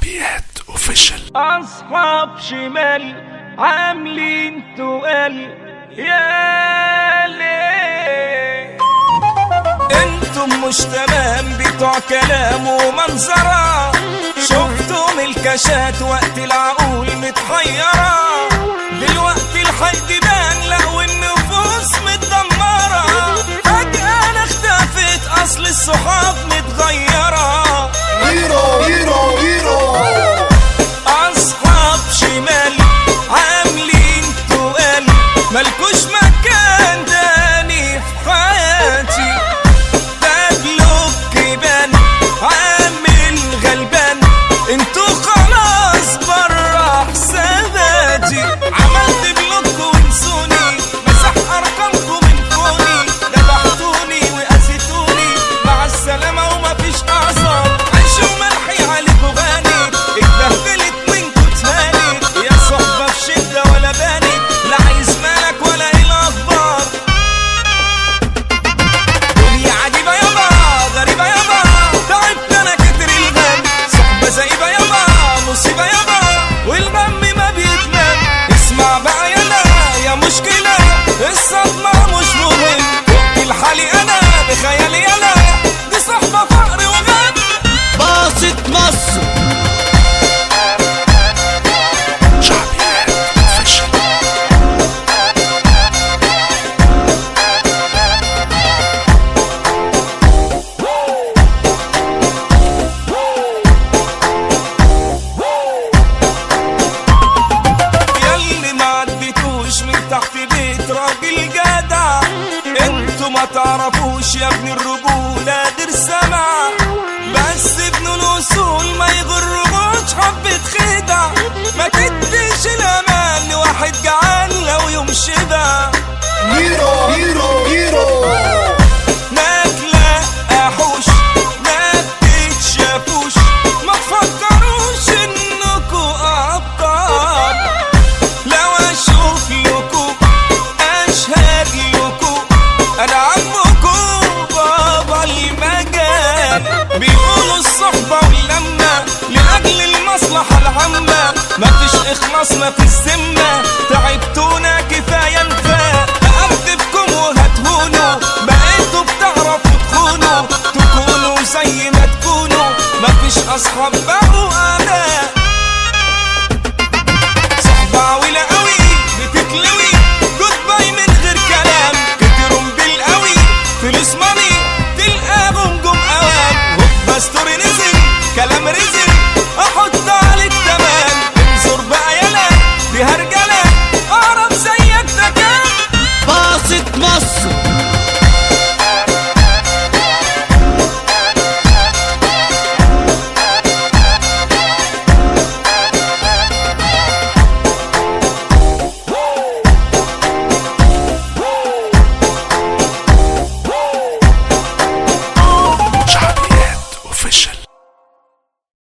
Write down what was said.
شعبيات اوفيشال اصحاب شمال عاملين تقال يا ليه انتم مش تمام بتوع كلام ومنظرة شفتم الكاشات وقت العقول متحيرة دلوقتي الحقد بان لا والنفوس متدمرة فجأة انا اختفيت اصل الصحاب متغيرة هيرو هيرو هيرو اصحاب شمال عاملين تقال ملكوش مكان تاني في حياتي تدلوك كبان عامل غلبان انتوا خلاص برا حساباتي عملت بلوك وانسوني مسح ارقامكم من فوني ذبحتوني واذيتوني مع السلامه ومفيش اعذار عيش وملحي عليكوا غاني اتبهدلت منكوا اتهانت يا صحبه في شده ولا بانت لا عايز مالك ولا ايه الاخبار دنيا عجيبة يابا غريبة يابا تعبت انا كتر الغم صحبة زيبة يابا مصيبة يابا والغم ما بيتنام اسمع بقى يلا يا مشكلة الصدمة مش مهم وقت الحالي انا بخيالي يلا دي صحبة فقر وغم باصت مصر شعبيات اوفيشال ياللي ما عديتوش من تحت بيت راجل جدع انتوا ما تعرفوش يا ابن الرجولة غير سمع بس ابن الاصول ما يغرهوش حبة خدع ما تديش الامان لواحد جعان لو يوم شبع هيرو هيرو هيرو ما تلاقحوش ما تتشافوش ما تفكروش انكوا ابطال لو اشوف لكم اشهد لكم انا عمكم بابا المجال بيقولوا الصحبة واللمة لاجل المصلحة العامة مفيش اخلاص مفيش ذمة تعبتونا كفاية انفاق هقدفكم وهتهونوا بقيتوا بتعرفوا تخونوا تكونوا زي ما تكونوا مفيش اصحاب بقوا